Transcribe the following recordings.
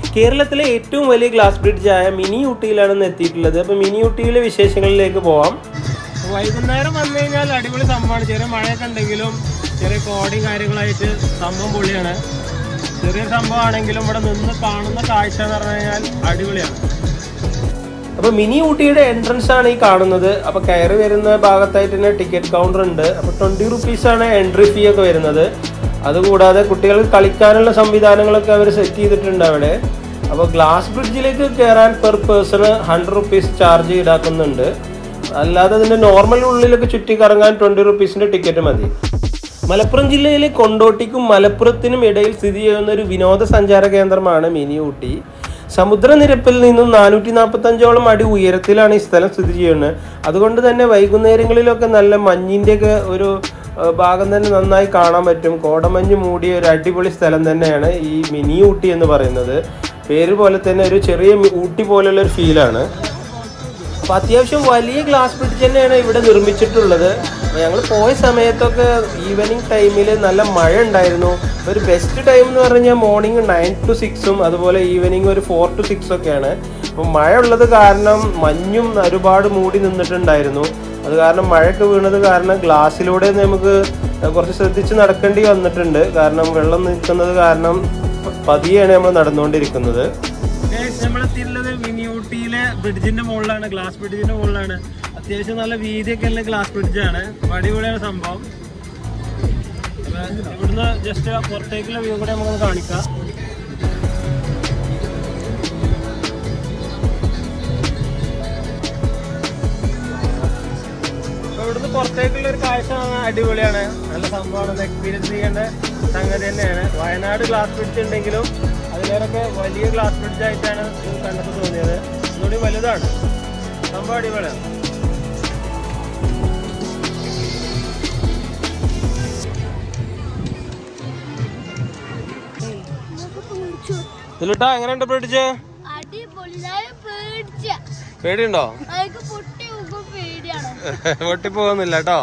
കേരളത്തിലെ ഏറ്റവും വലിയ ഗ്ലാസ് ബ്രിഡ്ജായ മിനി ഊട്ടിയിലാണ് ഇന്ന് എത്തിയിട്ടുള്ളത് അപ്പോൾ മിനി ഊട്ടിയിലെ വിശേഷങ്ങളിലേക്ക് പോവാം വൈകുന്നേരം വന്നു കഴിഞ്ഞാൽ അടിപൊളി സംഭവമാണ് ചെറിയ മഴയൊക്കെ ഉണ്ടെങ്കിലും ചെറിയ കോടിയും കാര്യങ്ങളായിട്ട് സംഭവം പൊളിയാണ് ചെറിയ സംഭവമാണെങ്കിലും ഇവിടെ നിന്ന് കാണുന്ന കാഴ്ച എന്ന് പറഞ്ഞു കഴിഞ്ഞാൽ അടിപൊളിയാണ് അപ്പോൾ മിനി ഊട്ടിയുടെ എൻട്രൻസ് ആണ് ഈ കാണുന്നത് അപ്പോൾ കയറി വരുന്ന ഭാഗത്തായിട്ട് തന്നെ ടിക്കറ്റ് കൗണ്ടർ ഉണ്ട് അപ്പോൾ ട്വൻറ്റി റുപ്പീസാണ് എൻട്രി ഫീ ഒക്കെ വരുന്നത് അതുകൂടാതെ കുട്ടികൾക്ക് കളിക്കാനുള്ള സംവിധാനങ്ങളൊക്കെ അവർ സെറ്റ് ചെയ്തിട്ടുണ്ട് അവിടെ അപ്പോൾ ഗ്ലാസ് ബ്രിഡ്ജിലേക്ക് കയറാൻ per person hundred rupees charge ഈടാക്കുന്നുണ്ട് അല്ലാതെ അതിൻ്റെ നോർമൽ ഉള്ളിലൊക്കെ ചുറ്റി കറങ്ങാൻ ട്വൻറ്റി റുപ്പീസിൻ്റെ ടിക്കറ്റ് മതി മലപ്പുറം ജില്ലയിലെ കൊണ്ടോട്ടിക്കും മലപ്പുറത്തിനും ഇടയിൽ സ്ഥിതി ചെയ്യുന്ന ഒരു വിനോദസഞ്ചാര കേന്ദ്രമാണ് മിനി ഊട്ടി സമുദ്രനിരപ്പിൽ നിന്നും നാനൂറ്റി നാൽപ്പത്തഞ്ചോളം അടി ഉയരത്തിലാണ് ഈ സ്ഥലം സ്ഥിതി ചെയ്യുന്നത് അതുകൊണ്ട് തന്നെ വൈകുന്നേരങ്ങളിലൊക്കെ നല്ല മഞ്ഞിൻ്റെയൊക്കെ ഒരു ഏഹ്, ഭാഗം തന്നെ നന്നായി കാണാൻ പറ്റും കോടമഞ്ഞ് മൂടിയ ഒരു അടിപൊളി സ്ഥലം തന്നെയാണ് ഈ മിനി ഊട്ടി എന്ന് പറയുന്നത് പേര് പോലെ തന്നെ ഒരു ചെറിയ മി- ഊട്ടി പോലുള്ള ഒരു ഫീലാണ് അപ്പൊ അത്യാവശ്യം വലിയ ഗ്ലാസ് ബ്രിഡ്ജ് തന്നെയാണ് ഇവിടെ നിർമ്മിച്ചിട്ടുള്ളത് ഞങ്ങൾ പോയ സമയത്തൊക്കെ ഈവനിങ് ടൈമിൽ നല്ല മഴ ഉണ്ടായിരുന്നു ഒരു ബെസ്റ്റ് ടൈം എന്ന് പറഞ്ഞാൽ മോർണിംഗ് നയൻ ടു സിക്സും അതുപോലെ ഈവനിങ് ഒരു ഫോർ ടു സിക്സ് ഒക്കെയാണ് അപ്പം മഴ ഉള്ളത് കാരണം മഞ്ഞും ഒരുപാട് മൂടി നിന്നിട്ടുണ്ടായിരുന്നു അത് കാരണം മഴയൊക്കെ വീണത് കാരണം ഗ്ലാസ്സിലൂടെ നമുക്ക് കുറച്ച് ശ്രദ്ധിച്ച് നടക്കേണ്ടി വന്നിട്ടുണ്ട് കാരണം വെള്ളം നിൽക്കുന്നത് കാരണം പതിയാണ് നമ്മൾ നടന്നുകൊണ്ടിരിക്കുന്നത് നമ്മളെത്തിയിട്ടുള്ളത് മിനി ഊട്ടിയിലെ ബ്രിഡ്ജിന്റെ മുകളിലാണ് ഗ്ലാസ് ബ്രിഡ്ജിന്റെ മുകളിലാണ് അത്യാവശ്യം നല്ല വീതിയൊക്കെ ഉള്ള ഗ്ലാസ് ബ്രിഡ്ജാണ് അടിപൊളിയാണ് സംഭവം അപ്പൊ ഇവിടുന്ന് ജസ്റ്റ് പുറത്തേക്കുള്ള വ്യൂ കൂടെ നമുക്കൊന്ന് കാണിക്കാം അപ്പൊ ഇവിടുന്ന് പുറത്തേക്കുള്ള ഒരു കാഴ്ച കാണാൻ അടിപൊളിയാണ് നല്ല സംഭവമാണ് എക്സ്പീരിയൻസ് ചെയ്യേണ്ട സംഗതി തന്നെയാണ് വയനാട് ഗ്ലാസ് ബ്രിഡ്ജ് ഉണ്ടെങ്കിലും അതിലേറൊക്കെ വലിയ ഗ്ലാസ് ബ്രിഡ്ജ് ആയിട്ടാണ് ഇത് കണ്ടപ്പോൾ തോന്നിയത് ഇതുകൂടി വലുതാണ് സംഭവം അടിപൊളിയാണ് ഇതിലിട്ടാ എങ്ങനെയുണ്ട് ബ്രിഡ്ജ് അടിപൊളിയായ പേടിച്ച പേടിയുണ്ടോ അതൊക്കെ പൊട്ടി പോകുമ്പോ പേടിയാണ് പൊട്ടിപ്പോകുന്നില്ല കേട്ടോ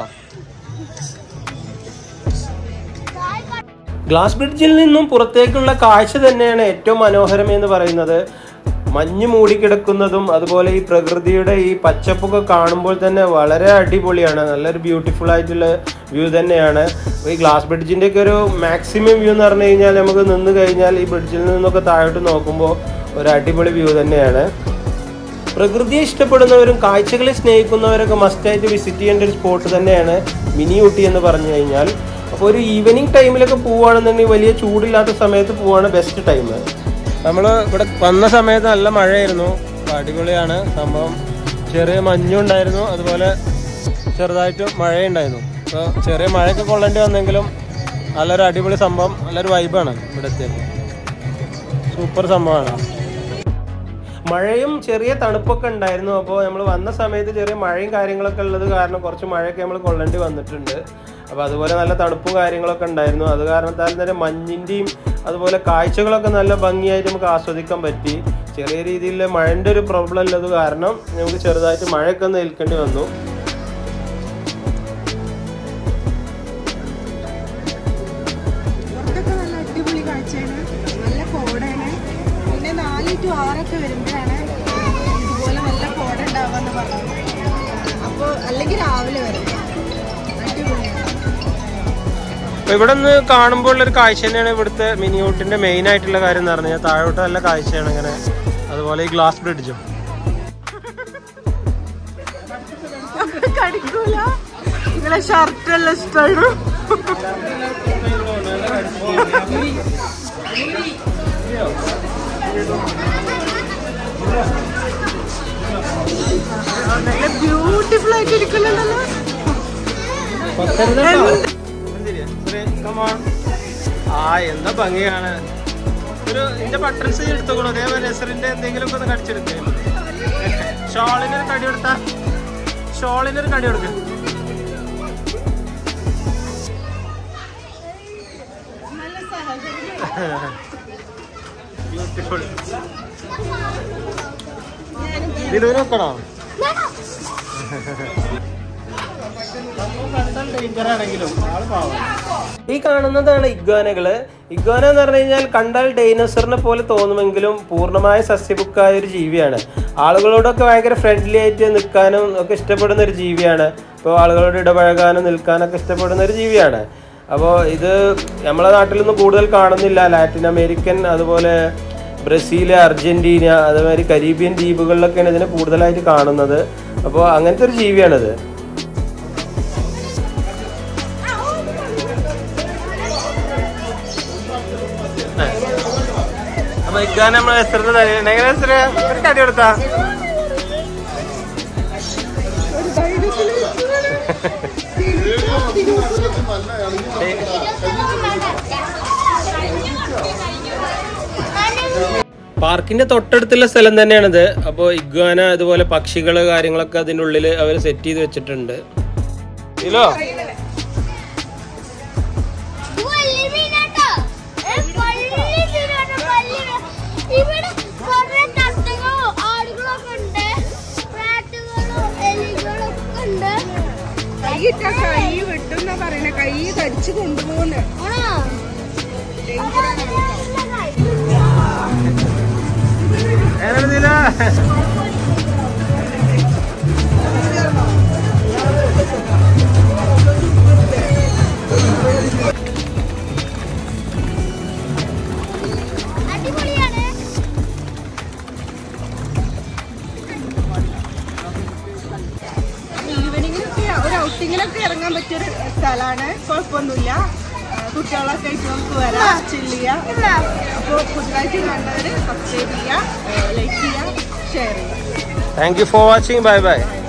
താഴെ ക- ഗ്ലാസ് ബ്രിഡ്ജിൽ നിന്നും പുറത്തേക്കുള്ള കാഴ്ച തന്നെയാണ് ഏറ്റവും മനോഹരം എന്ന് പറയുന്നത് മഞ്ഞ് മൂടിക്കിടക്കുന്നതും അതുപോലെ ഈ പ്രകൃതിയുടെ ഈ പച്ചപ്പൊക്കെ കാണുമ്പോൾ തന്നെ വളരെ അടിപൊളിയാണ് നല്ലൊരു ബ്യൂട്ടിഫുൾ ആയിട്ടുള്ള വ്യൂ തന്നെയാണ് ഈ ഗ്ലാസ് ബ്രിഡ്ജിൻ്റെ ഒക്കെ ഒരു മാക്സിമം വ്യൂ എന്ന് പറഞ്ഞു കഴിഞ്ഞാൽ നമുക്ക് നിന്ന് കഴിഞ്ഞാൽ ഈ ബ്രിഡ്ജിൽ നിന്നൊക്കെ താഴോട്ട് നോക്കുമ്പോൾ ഒരു അടിപൊളി വ്യൂ തന്നെയാണ് പ്രകൃതിയെ ഇഷ്ടപ്പെടുന്നവരും കാഴ്ചകളെ സ്നേഹിക്കുന്നവരൊക്കെ മസ്റ്റായിട്ട് വിസിറ്റ് ചെയ്യേണ്ട ഒരു സ്പോട്ട് തന്നെയാണ് മിനി ഊട്ടി എന്ന് പറഞ്ഞു കഴിഞ്ഞാൽ അപ്പോൾ ഒരു ഈവനിങ് ടൈമിലൊക്കെ പോവുകയാണെന്നുണ്ടെങ്കിൽ വലിയ ചൂടില്ലാത്ത സമയത്ത് പോവാണ് ബെസ്റ്റ് ടൈം നമ്മൾ ഇവിടെ വന്ന സമയത്ത് നല്ല മഴയായിരുന്നു അപ്പോൾ അടിപൊളിയാണ് സംഭവം ചെറിയ മഞ്ഞുണ്ടായിരുന്നു അതുപോലെ ചെറുതായിട്ട് മഴയുണ്ടായിരുന്നു അപ്പോൾ ചെറിയ മഴയൊക്കെ കൊള്ളേണ്ടി വന്നെങ്കിലും നല്ലൊരു അടിപൊളി സംഭവം നല്ലൊരു വൈബാണ് ഇവിടെ എത്തിയപ്പോൾ സൂപ്പർ സംഭവമാണ് മഴയും ചെറിയ തണുപ്പൊക്കെ ഉണ്ടായിരുന്നു അപ്പോൾ നമ്മൾ വന്ന സമയത്ത് ചെറിയ മഴയും കാര്യങ്ങളൊക്കെ ഉള്ളത് കാരണം കുറച്ച് മഴയൊക്കെ നമ്മൾ കൊള്ളേണ്ടി വന്നിട്ടുണ്ട് അപ്പോൾ അതുപോലെ നല്ല തണുപ്പും കാര്യങ്ങളൊക്കെ ഉണ്ടായിരുന്നു അത് കാരണത്താൽ തന്നെ മഞ്ഞിൻ്റെയും അതുപോലെ കാഴ്ചകളൊക്കെ നല്ല ഭംഗിയായിട്ട് നമുക്ക് ആസ്വദിക്കാൻ പറ്റി ചെറിയ രീതിയിൽ മഴൻ്റെ ഒരു പ്രോബ്ലം ഉള്ളത് കാരണം നമുക്ക് ചെറുതായിട്ട് മഴയൊക്കെ ഒന്ന് ഏൽക്കേണ്ടി വന്നു പുറത്തൊക്കെ നല്ല അടിപൊളി കാഴ്ചയാണ് നല്ല കോടയാണ് പിന്നെ നാല് ടു ആറൊക്കെ വരുമ്പോഴാണ് ഇതുപോലെ നല്ല കോട ഉണ്ടാവാന്ന് പറഞ്ഞു അപ്പോൾ അല്ലെങ്കിൽ രാവിലെ വരും അടിപൊളിയാണ് അപ്പോൾ ഇവിടെ നിന്ന് കാണുമ്പോൾ ഉള്ളൊരു കാഴ്ച തന്നെയാണ് ഇവിടുത്തെ മിനി ഊട്ടിൻ്റെ മെയിൻ ആയിട്ടുള്ള കാര്യം എന്ന് പറഞ്ഞാൽ താഴോട്ട് നല്ല കാഴ്ചയാണ് ഇങ്ങനെ അതുപോലെ ഈ ഗ്ലാസ് ബ്രിഡ്ജും കടിക്കൂല നിങ്ങളെ ഷർട്ടെല്ലാം ഇഷ്ടമാണ് നല്ല ബ്യൂട്ടിഫുൾ ആയിട്ട് ഇരിക്കുന്നുണ്ടല്ലോ ആ എന്താ ഭംഗിയാണ് ഒരു എന്റെ ബട്ടൺസ് എടുത്തോളൂ അതേപോലെ നെസറിന്റെ എന്തെങ്കിലും ഒക്കെ ഒന്ന് കടിച്ചെടുക്കേ ഷോളിനൊരു കടി കൊടുത്താ ഷോളിനൊരു കടി കൊടുക്ക ബ്യൂട്ടിഫുൾ ഇതിലൂടെ വെക്കണോ ഡേഞ്ചർ ആണെങ്കിലും ആള് പാവം ഈ കാണുന്നതാണ് ഇഗ്വാനകള് ഇഗ്വാന എന്ന് പറഞ്ഞു കഴിഞ്ഞാൽ കണ്ടാൽ ഡൈനോസറിനെ പോലെ തോന്നുമെങ്കിലും പൂർണ്ണമായ സസ്യബുക്കായ ഒരു ജീവിയാണ് ആളുകളോടൊക്കെ ഭയങ്കര ഫ്രണ്ട്ലി ആയിട്ട് നിൽക്കാനും ഒക്കെ ഇഷ്ടപ്പെടുന്ന ഒരു ജീവിയാണ് ഇപ്പോൾ ആളുകളോട് ഇടപഴകാനും നിൽക്കാനൊക്കെ ഇഷ്ടപ്പെടുന്ന ഒരു ജീവിയാണ് അപ്പോൾ ഇത് നമ്മളെ നാട്ടിലൊന്നും കൂടുതൽ കാണുന്നില്ല ലാറ്റിൻ അമേരിക്കൻ അതുപോലെ ബ്രസീൽ അർജന്റീന അതേമാതിരി കരീബിയൻ ദ്വീപുകളിലൊക്കെയാണ് ഇതിനെ കൂടുതലായിട്ട് കാണുന്നത് അപ്പോൾ അങ്ങനത്തെ ഒരു ജീവിയാണിത് അപ്പൊ ഇക്കാൻ നമ്മൾ എത്ര തലയുണ്ട് എങ്ങനെ എത്ര ഒരു കടി കൊടുത്താ ഒരു ധൈര്യത്തിൽ പാർക്കിന്റെ തൊട്ടടുത്തുള്ള സ്ഥലം തന്നെയാണിത് അപ്പോൾ ഇഗ്വാന അതുപോലെ പക്ഷികള് കാര്യങ്ങളൊക്കെ അതിൻ്റെ ഉള്ളിൽ അവർ സെറ്റ് ചെയ്ത് വെച്ചിട്ടുണ്ട് ഇല്ലോ ഇത് വലിയ മീനാട്ടോ. ഏ, വലിയ മീനാട്ടോ, വലിയ മീൻ. ഇവിടെ കുറേ തത്തകളും ആടുകളൊക്കെ ഉണ്ട് റാറ്റുകളും എലികളും ഒക്കെ ഉണ്ട് കൈയിട്ട കൈ വെട്ടുന്ന പറയണ കൈ കടിച്ചു കൊണ്ടുപോകുന്നു ആണോ അടിപൊളിയാണ് ഈവനിങ്ങിനൊക്കെ ഒരു ഔട്ടിങ്ങിനൊക്കെ ഇറങ്ങാൻ പറ്റിയൊരു സ്ഥലമാണ് കുഴപ്പമൊന്നുമില്ല ആ, കുട്ടികളൊക്കെ ആയിട്ട് നമുക്ക് വരാം ചില്ല് ചെയ്യാം അപ്പോൾ പുതുതായിട്ട് കണ്ടവർ സബ്സ്ക്രൈബ് ചെയ്യുക ലൈക്ക് ചെയ്യുക ഷെയർ ചെയ്യുക thank you for watching bye by